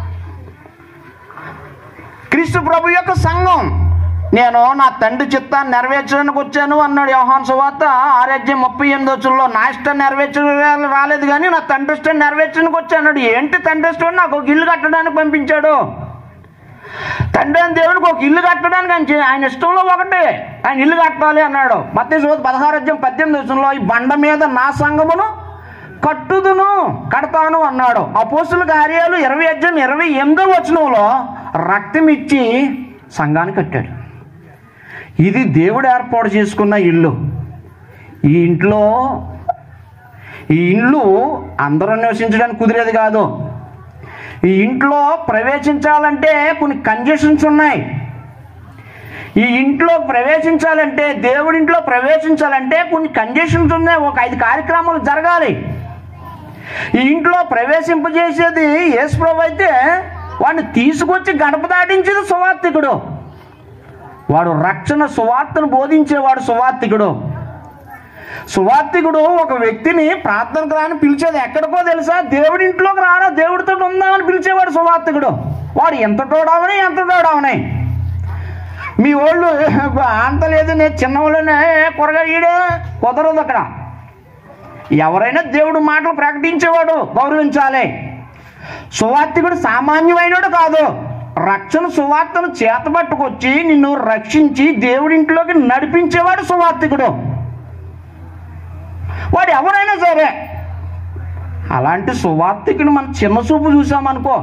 క్రీస్తు ప్రభు యొక్క సంఘం నేను నా తండ్రి చిత్తాన్ని నెరవేర్చడానికి వచ్చాను అన్నాడు యోహాన్ సువార్త ఆరోగ్యం ముప్పై ఎనిమిది వచ్చుల్లో నా ఇష్టం నెరవేర్చడం రాలేదు కానీ నా తండ్రి ఇష్టం నెరవేర్చడానికి వచ్చాను అన్నాడు ఏంటి తండ్రి ఇష్టం నాకు ఒక ఇల్లు కట్టడానికి పంపించాడు తండ్రి అని దేవుడికి ఒక ఇల్లు కట్టడానికి ఆయన చే- ఆయన ఇష్టంలో ఒకటే ఆయన ఇల్లు కట్టాలి అన్నాడు మత్తే సోద పదహారజ్యం పద్దెనిమిది వచ్చంలో ఈ బండ మీద నా సంఘమును కట్టుదును కడతాను అన్నాడు అపోస్తుల కార్యాలు ఇరవై అధ్యాయం ఇరవై ఎనిమిదో వచనంలో రక్తం ఇచ్చి సంఘాన్ని కట్టాడు ఇది దేవుడు ఏర్పాటు చేసుకున్న ఇల్లు ఈ ఇంట్లో ఈ ఇల్లు అందరూ నివసించడానికి కుదిరేది కాదు ఈ ఇంట్లో ప్రవేశించాలంటే కొన్ని కండిషన్స్ ఉన్నాయి ఈ ఇంట్లో ప్రవేశించాలంటే దేవుడి ఇంట్లో ప్రవేశించాలంటే కొన్ని కండిషన్స్ ఉన్నాయి ఒక ఐదు కార్యక్రమాలు జరగాలి ఈ ఇంట్లో ప్రవేశింపజేసేది యేసుప్రభు అయితే వాడిని తీసుకొచ్చి గడప దాటించేది సువార్థికుడు వాడు రక్షణ సువార్తను బోధించేవాడు సువార్థికుడు సువార్థికుడు ఒక వ్యక్తిని ప్రార్థనకు రాని పిలిచేది ఎక్కడికో తెలుసా దేవుడి ఇంట్లోకి రారా దేవుడితో ఉందామని పిలిచేవాడు సువార్థికుడు వాడు ఎంత తోడవని ఎంత తోడవని మీ వాళ్ళు అంత లేదు నేను చిన్నవాళ్ళనే కొరగా ఈడే కుదరదు అక్కడ ఎవరైనా దేవుడు మాటలు ప్రకటించేవాడు గౌరవించాలి సువార్థికుడు సామాన్యమైనడు కాదు రక్షణ సువార్తను చేతబట్టుకొచ్చి నిన్ను రక్షించి దేవుడింట్లోకి నడిపించేవాడు సువార్థికుడు వాడు ఎవరైనా సరే అలాంటి సువార్థికుడు మనం చిన్న చూపు చూసామనుకో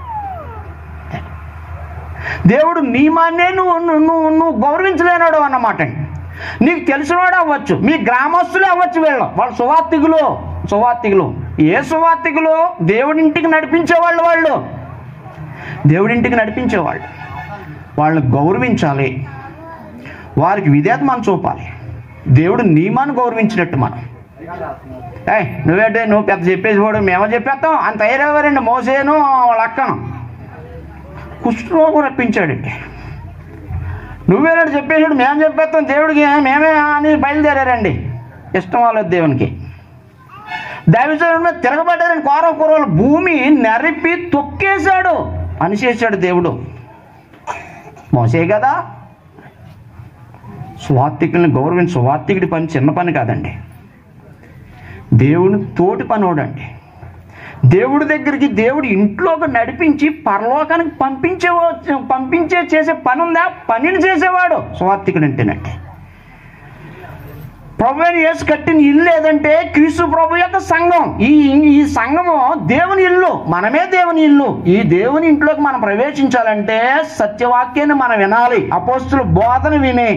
దేవుడు నియమాన్నే నువ్వు నువ్వు నువ్వు నువ్వు గౌరవించలేనాడు అన్నమాట నీకు తెలిసినవాడు అవ్వచ్చు మీ గ్రామస్తులే అవ్వచ్చు వీళ్ళు వాళ్ళు సువార్థికులు సువార్థికులు ఏ సువార్థికులు దేవుడింటికి నడిపించేవాళ్ళు వాళ్ళు దేవుడింటికి నడిపించేవాళ్ళు వాళ్ళని గౌరవించాలి వారికి విధేయత మనం చూపాలి దేవుడు నియమాన్ని గౌరవించినట్టు మనం ఏయ్ నువ్వేంటే నువ్వు పెద్ద చెప్పేసి పోడు మేమో చెప్పేస్తాం అంత అయ్యేవారండి మోసేను వాళ్ళ అక్కను కుష్ఠరోగం రప్పించాడండి నువ్వేనాడు చెప్పేసాడు మేము చెప్పేస్తాం దేవుడికి మేమే అని బయలుదేరారండి ఇష్టం వాళ్ళ దేవునికి దైవజనుడి మీద తిరగబడ్డారని కోర కూరలు భూమి నరిపి తొక్కేశాడు పని చేశాడు దేవుడు మోసే కదా స్వాత్తికుల్ని గౌరవించి స్వాత్తికుడి పని చిన్న పని కాదండి దేవుని తోటి పనోడండి దేవుడి దగ్గరికి దేవుడి ఇంట్లోకి నడిపించి పరలోకానికి పంపించే పంపించే చేసే పని ఉందా పనిని చేసేవాడు స్వాత్తికుడు అంటేనండి ప్రభు అయిన యేసు కట్టిన ఇల్లు ఏదంటే క్రీస్తు ప్రభు యొక్క సంఘం ఈ ఈ సంఘము దేవుని ఇల్లు మనమే దేవుని ఇల్లు ఈ దేవుని ఇంట్లోకి మనం ప్రవేశించాలంటే సత్యవాక్యాన్ని మనం వినాలి అపోస్తుల బోధన విని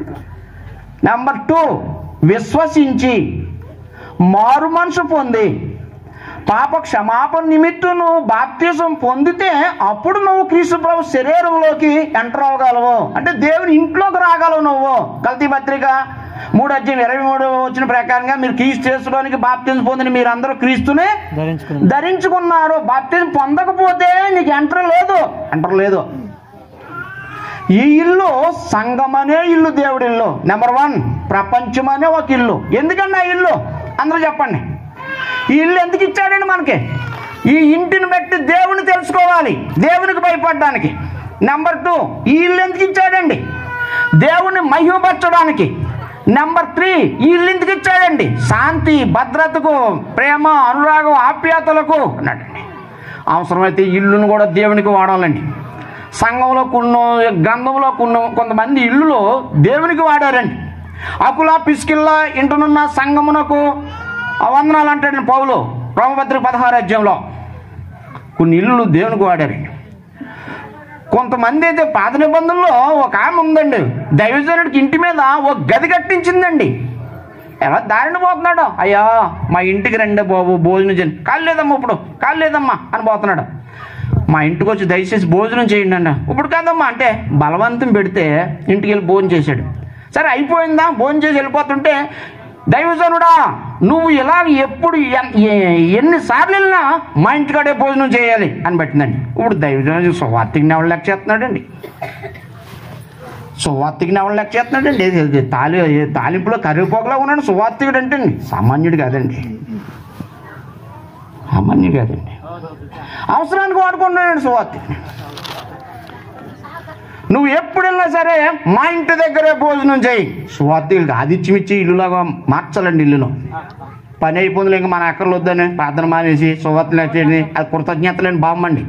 నెంబర్ టూ విశ్వసించి మారు మనసు పొంది పాప క్షమాపణ నిమిత్తం నువ్వు బాప్తీసం పొందితే అప్పుడు నువ్వు క్రీస్తు ప్రభు శరీరంలోకి ఎంటర్ అవ్వగలవు అంటే దేవుని ఇంట్లోకి రాగలవు నువ్వు కల్తీ పత్రిక మూడు అధ్యాయం ఇరవై మూడు వచ్చిన ప్రకారంగా మీరు క్రీస్తు చేసుకోవడానికి బాప్తీసం పొందిన మీరు అందరూ క్రీస్తునే ధరించుకుని ధరించుకున్నారు బాప్తిజం పొందకపోతే నీకు ఎంటర్ లేదు ఎంటర్ లేదు ఈ ఇల్లు సంఘం అనే ఇల్లు దేవుడి ఇల్లు నెంబర్ వన్ ప్రపంచం అనే ఒక ఇల్లు ఎందుకండి ఆ ఇల్లు అందరూ చెప్పండి ఈ ఇల్లు ఎందుకు ఇచ్చాడండి మనకి ఈ ఇంటిని బట్టి దేవుని తెలుసుకోవాలి దేవునికి భయపడడానికి నెంబర్ టూ ఈ ఇల్లు ఎందుకు ఇచ్చాడండి దేవుని మహిమపరచడానికి నెంబర్ త్రీ ఈ ఇల్లు ఎందుకు ఇచ్చాడండి శాంతి భద్రతకు ప్రేమ అనురాగం ఆప్యాయతలకు అన్నాడండి అవసరమైతే ఈ ఇల్లును కూడా దేవునికి వాడాలండి సంఘంలో కొన్ని గంధంలో కొన్ని కొంతమంది ఇల్లులో దేవునికి వాడారండి అకుల పిసికిల్లా ఇంటనున్న సంఘమునకు వందనాలు అంటాడు పౌలు రోమపత్రిక పదహారు అధ్యాయంలో కొన్ని ఇల్లులు దేవునికి వాడారండి కొంతమంది అయితే పాత నిబంధనలో ఒక ఆమె ఉందండి దైవజనుడికి ఇంటి మీద ఒక గది కట్టించిందండి ఎలా దారిని పోతున్నాడు అయ్యా మా ఇంటికి రండి బాబు భోజనం చేయండి కాలు లేదమ్మా ఇప్పుడు కాలు లేదమ్మా అని పోతున్నాడు మా ఇంటికి వచ్చి దయచేసి భోజనం చేయండి అన్న ఇప్పుడు కాదమ్మా అంటే బలవంతం పెడితే ఇంటికి వెళ్ళి భోజనం చేశాడు సరే అయిపోయిందా భోజనం చేసి వెళ్ళిపోతుంటే దైవజనుడా నువ్వు ఇలా ఎప్పుడు ఎన్- ఎ- ఎన్నిసార్లు వెళ్ళినా మా ఇంటికాడే భోజనం చేయాలి అని పెట్టిందండి ఇప్పుడు దైవజనుడు సువార్తికి ఎవరు లెక్క చేస్తున్నాడండి సువార్తికి ఎవరు లెక్క చేస్తున్నాడండి ఇది- ఇది తాలి తాలింపులో కరివేపోకలా ఉన్నాడు సువార్తికుడు అంటే సామాన్యుడు కాదండి సామాన్యుడు కాదండి అవసరానికి వాడుకుంటున్నాడు సువార్తికుడు నువ్వు ఎప్పుడు వెళ్ళినా సరే మా ఇంటి దగ్గరే భోజనం చేయి సువార్తికులకి ఆదిత్యమిచ్చి ఇల్లులాగా మార్చాలండి ఇల్లులో పని అయిపోయింది ఇంకా మన అక్కర్లు వద్దని ప్రార్థన మానేసి సువార్తలు వచ్చేది అది కృతజ్ఞతలేని బామ్మండి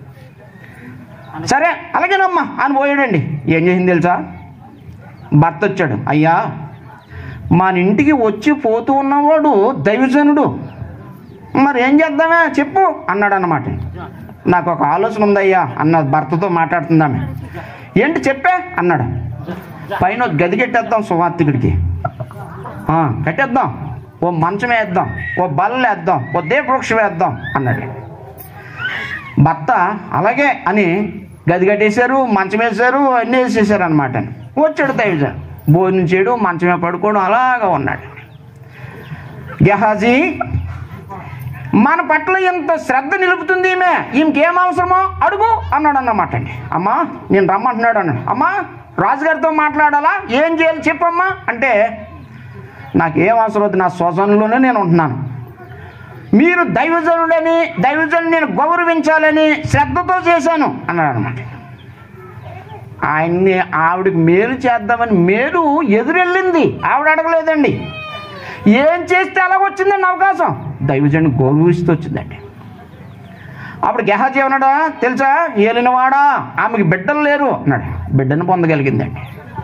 సరే అలాగేనమ్మా అని పోయాడండి ఏం చేసింది తెలుసా భర్త వచ్చాడు అయ్యా మన ఇంటికి వచ్చి పోతూ ఉన్నవాడు దైవజనుడు మరి ఏం చేద్దామే చెప్పు అన్నాడు అన్నమాట నాకు ఒక ఆలోచన ఉందయ్యా అన్న భర్తతో మాట్లాడుతుందామె ఏంటి చెప్పే అన్నాడు పైన ఒక గది కట్టేద్దాం సువార్తికుడికి ఆ, కట్టేద్దాం ఓ మంచం వేద్దాం ఓ బల్ల వేద్దాం ఓ దీపవృక్షం వేద్దాం అన్నాడు భర్త అలాగే అని గది కట్టేశారు మంచం వేశారు అన్నీ వేసేసారు అనమాట వచ్చాడు దైవజ భోజనం చేయడం మంచమే పడుకోవడం అలాగా ఉన్నాడు గెహాజీ మన పట్ల ఎంత శ్రద్ధ నిలుపుతుంది ఈమె ఈమెకేం అవసరమో అడుగు అన్నాడు అన్నమాట అండి అమ్మా నేను రమ్మంటున్నాడు అన్నాడు అమ్మా రాజుగారితో మాట్లాడాలా ఏం చేయాలి చెప్పమ్మా అంటే నాకేం అవసరం వద్దు నా స్వజనంలోనే నేను ఉంటున్నాను మీరు దైవజనుడని దైవజను నేను గౌరవించాలని శ్రద్ధతో చేశాను అన్నాడు అనమాట ఆయన్ని ఆవిడకి మేలు చేద్దామని మేలు ఎదురెళ్ళింది ఆవిడ అడగలేదండి ఏం చేస్తే అలాగ వచ్చిందండి అవకాశం దైవజను గౌరవిస్తూ వచ్చిందండి అప్పుడు గెహాజీ ఏమన్నాడా తెలుసా ఏలినవాడా ఆమెకి బిడ్డలు లేరు అన్నాడు బిడ్డను పొందగలిగిందండి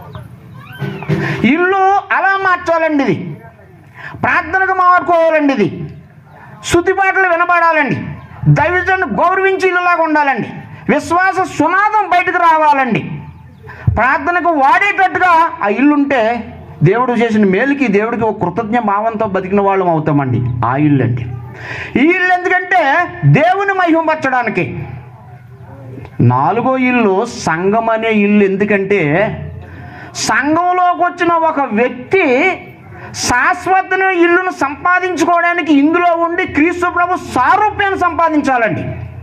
ఇల్లు అలా మార్చాలండి ఇది ప్రార్థనకు మార్చుకోవాలండి ఇది శుద్ధి పాటలు వినబడాలండి దైవజను గౌరవించి ఇల్లులాగా ఉండాలండి విశ్వాస సునాదం బయటకు రావాలండి ప్రార్థనకు వాడేటట్టుగా ఆ ఇల్లుంటే దేవుడు చేసిన మేలుకి దేవుడికి ఒక కృతజ్ఞ భావంతో బతికిన వాళ్ళం అవుతామండి ఆ ఇల్లు అండి ఈ ఇల్లు ఎందుకంటే దేవుని మహిమపరచడానికి నాలుగో ఇల్లు సంఘం అనే ఇల్లు ఎందుకంటే సంఘంలోకి వచ్చిన ఒక వ్యక్తి శాశ్వతను ఇల్లును సంపాదించుకోవడానికి ఇందులో ఉండి క్రీస్తు ప్రభు సారూప్యాన్ని సంపాదించాలండి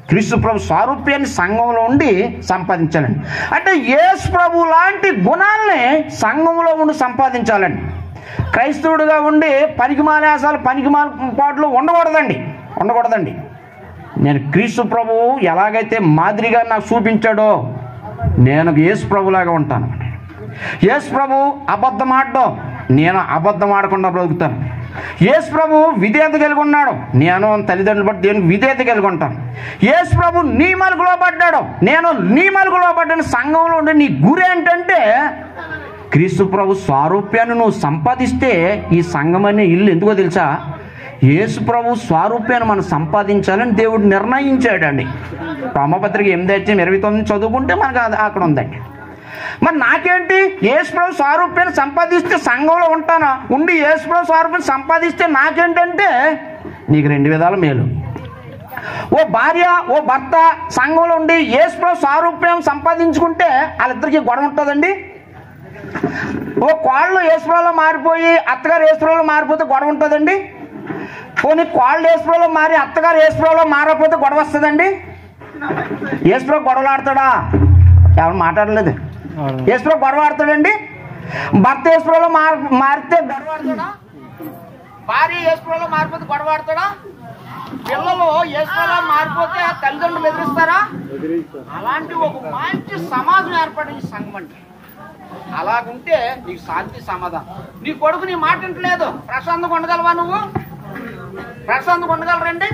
క్రీస్తు ప్రభు స్వారూప్యాన్ని సంఘంలో ఉండి సంపాదించాలండి అంటే యేసు ప్రభు లాంటి గుణాలని సంఘంలో ఉండి సంపాదించాలండి క్రైస్తవుడిగా ఉండి పనికి మానేసాలు పనికి పాటలు ఉండకూడదండి ఉండకూడదండి నేను క్రీస్తు ప్రభువు ఎలాగైతే మాదిరిగా నాకు చూపించాడో నేను యేసు ప్రభులాగా ఉంటాను యేసు ప్రభు అబద్ధం ఆడడం నేను అబద్ధం ఆడకుండా బ్రతుకుతాను యేసు ప్రభు విధేయత కలిగి ఉన్నాడు నేను తల్లిదండ్రులు బట్టి దేవునికి విధేయత కలిగి ఉంటాను యేసు ప్రభు నియమాలకు లోపడ్డాడు నేను నియమాలకు లోపడ్డాను సంఘంలో ఉండే నీ గురి ఏంటంటే క్రీస్తు ప్రభు స్వారూప్యాన్ని నువ్వు సంపాదిస్తే ఈ సంఘం అనే ఇల్లు ఎందుకో తెలుసా యేసు ప్రభు స్వారూప్యాన్ని మనం సంపాదించాలని దేవుడు నిర్ణయించాడండి రామపత్రిక ఎనిమిది అధ్యాయం ఇరవై తొమ్మిది చదువుకుంటే మనకు అది అక్కడ ఉందండి మరి నాకేంటి యేసు ప్రభు స్వారూప్యాన్ని సంపాదిస్తే సంఘంలో ఉంటాను ఉండి యేసు ప్రభు స్వారూప్యాన్ని సంపాదిస్తే నాకేంటంటే నీకు రెండు విధాల మేలు ఓ భార్య ఓ భర్త సంఘంలో ఉండి యేసు ప్రభు స్వారూప్యం సంపాదించుకుంటే వాళ్ళిద్దరికి గొడవ ఉంటుందండి ఓ కోళ్ళు ఏసుప్రోలో మారిపోయి అత్తగారు ఏసుప్రోలో మారిపోతే గొడవ ఉంటుందండి పోనీ కోళ్ళు ఏసుప్రోలో మారి అత్తగారు ఏసుప్రోలో మారకపోతే గొడవ వస్తుందండి ఏసుప్రో గొడవలు ఆడతాడా ఎవరు మాట్లాడలేదు ఏసుప్రో గొడవ ఆడతాడండి భర్త ఏసుప్రోలో మార్ మారితే గొడవ ఆడతాడా భార్య ఏసుప్రోలో మారిపోతే గొడవ ఆడతాడా పిల్లలు ఏసుప్రోలో మారిపోతే తల్లిదండ్రులు బెదిరిస్తారా అలాంటి ఒక మంచి సమాజం ఏర్పడింది సంఘం అంటే అలాగుంటే నీకు శాంతి సమాధానం నీ కొడుకు నీ మాట వింటలేదు ప్రశాంతంగా ఉండగలవా నువ్వు ప్రశాంతంగా ఉండగలరండి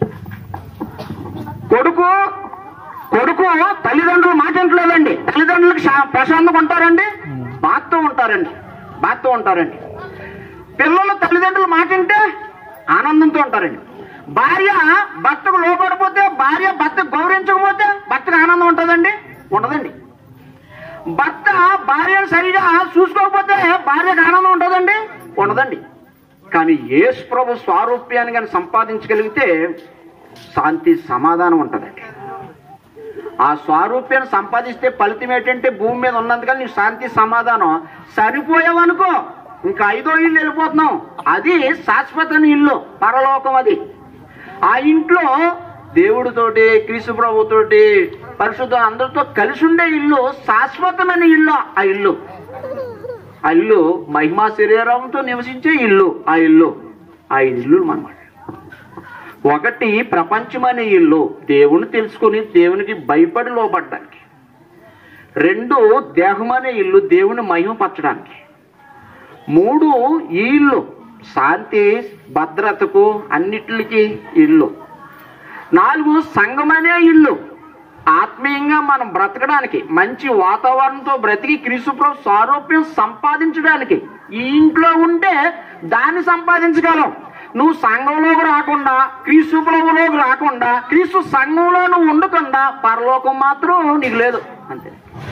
కొడుకు కొడుకు తల్లిదండ్రులు మాట వింటలేదండి తల్లిదండ్రులకు శా- ప్రశాంతంగా ఉంటారండి బాధతో ఉంటారండి బాధతో ఉంటారండి పిల్లలు తల్లిదండ్రులు మాట వింటే ఆనందంతో ఉంటారండి భార్య భర్తకు లోపడిపోతే భార్య భర్త గౌరవించకపోతే భర్తకు ఆనందం ఉంటుందండి ఉండదండి భర్త భార్యను సరిగా చూసుకోకపోతే భార్యకు ఆనందం ఉంటుందండి ఉండదండి కానీ యేసు ప్రభు స్వారూప్యాన్ని కానీ సంపాదించగలిగితే శాంతి సమాధానం ఉంటుందండి ఆ స్వారూప్యాన్ని సంపాదిస్తే ఫలితం ఏంటంటే భూమి మీద ఉన్నందుకని నీకు శాంతి సమాధానం సరిపోయావనుకో ఇంకా ఐదో ఇల్లు వెళ్ళిపోతున్నాం అది శాశ్వత ఇల్లు పరలోకం అది ఆ ఇంట్లో దేవుడితోటి క్రీస్తు ప్రభుతోటి పరిశుద్ధ అందరితో కలిసి ఉండే ఇల్లు శాశ్వతమైన ఇల్లు ఆ ఇల్లు ఆ ఇల్లు మహిమా శరీరంతో నివసించే ఇల్లు ఆ ఇల్లు ఆ ఇల్లు మనమాట ఒకటి ప్రపంచమనే ఇల్లు దేవుని తెలుసుకుని దేవునికి భయపడి లోపడ్డానికి రెండు దేహమనే ఇల్లు దేవుని మహిమపరచడానికి మూడు ఈ ఇల్లు శాంతి భద్రతకు అన్నిటికి ఇల్లు నాలుగు సంఘమనే ఇల్లు ఆత్మీయంగా మనం బ్రతకడానికి మంచి వాతావరణంతో బ్రతికి క్రీస్తుప్రభు స్వారూప్యం సంపాదించడానికి ఈ ఇంట్లో ఉంటే దాన్ని సంపాదించగలం నువ్వు సంఘంలోకి రాకుండా క్రీస్తు ప్రభులోకి రాకుండా క్రీస్తు సంఘంలో నువ్వు ఉండకుండా పరలోకం మాత్రం నీకు లేదు అంతే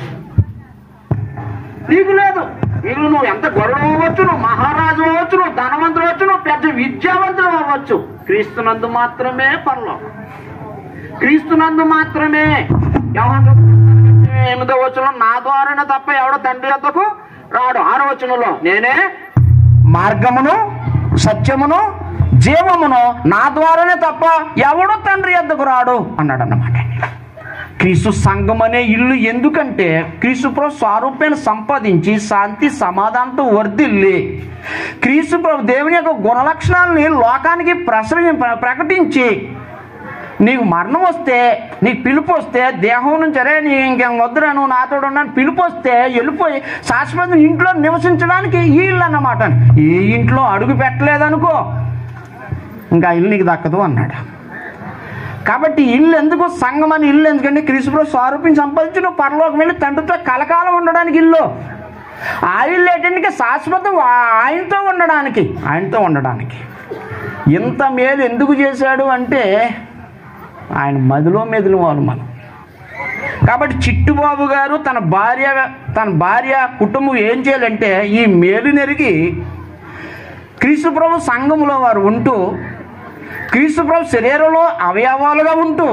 నీకు లేదు నీకు నువ్వు ఎంత గొడవ అవ్వచ్చు నువ్వు మహారాజు అవ్వచ్చు నువ్వు ధనవంతుడు అవ్వచ్చు నువ్వు పెద్ద విద్యావంతుడు అవ్వచ్చు క్రీస్తునందు మాత్రమే పరలోకం క్రీస్తునందు మాత్రమే యోహాను ఎనిమిదో వచనంలో నా ద్వారానే తప్ప ఎవడో తండ్రి వద్దకు రాడు ఆరో వచనంలో నేనే మార్గమును సత్యమును జీవమును నా ద్వారానే తప్ప ఎవడో తండ్రి వద్దకు రాడు అన్నాడు అన్నమాట క్రీస్తు సంఘం అనే ఇల్లు ఎందుకంటే క్రీస్తు ప్రభు స్వారూప్యాన్ని సంపాదించి శాంతి సమాధానంతో వర్ధిల్లి క్రీస్తు ప్రభు దేవుని యొక్క గుణలక్షణాలని లోకానికి ప్రసరి ప్ర- ప్రకటించి నీకు మరణం వస్తే నీకు పిలుపు వస్తే దేహం నుంచి అరే నీ ఇంకేం వద్దురా నువ్వు నాతో ఉన్నాను పిలుపు వస్తే వెళ్ళిపోయి శాశ్వత ఇంట్లో నివసించడానికి ఈ ఇల్లు అన్నమాట ఈ ఇంట్లో అడుగు పెట్టలేదనుకో ఇంకా ఆ ఇల్లు నీకు దక్కదు అన్నాడు కాబట్టి ఇల్లు ఎందుకు సంఘం అని ఇల్లు ఎందుకంటే క్రీస్తుప్రభు స్వరూపిని సంపాదించి నువ్వు పరలోకి వెళ్ళి తండ్రితో కలకాలం ఉండడానికి ఇల్లు ఆ ఇల్లు ఏంటంటే శాశ్వతం ఆ- ఆయనతో ఉండడానికి ఆయనతో ఉండడానికి ఇంత మేలు ఎందుకు చేశాడు అంటే ఆయన మదిలో మెదిలి వాళ్ళు మనం కాబట్టి చిట్టుబాబు గారు తన భార్య తన భార్య కుటుంబం ఏం చేయాలంటే ఈ మేలు నెరిగి క్రీస్తుప్రభు సంఘములో వారు ఉంటూ క్రీస్తుప్రభు శరీరంలో అవయవాలుగా ఉంటూ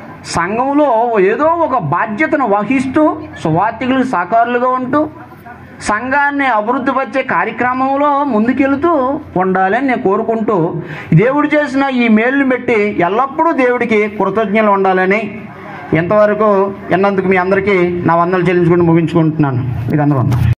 సంఘంలో ఏదో ఒక బాధ్యతను వహిస్తూ సువార్థికులకు సాకారులుగా ఉంటూ సంఘాన్ని అభివృద్ధిపరిచే కార్యక్రమంలో ముందుకెళ్తూ ఉండాలని నేను కోరుకుంటూ దేవుడు చేసిన ఈ మేలుని బట్టి ఎల్లప్పుడూ దేవుడికి కృతజ్ఞతలు ఉండాలని ఇంతవరకు ఎన్నందుకు మీ అందరికీ నా వందలు చెల్లించుకుంటూ ముగించుకుంటున్నాను మీకు అందరూ వందనాలు.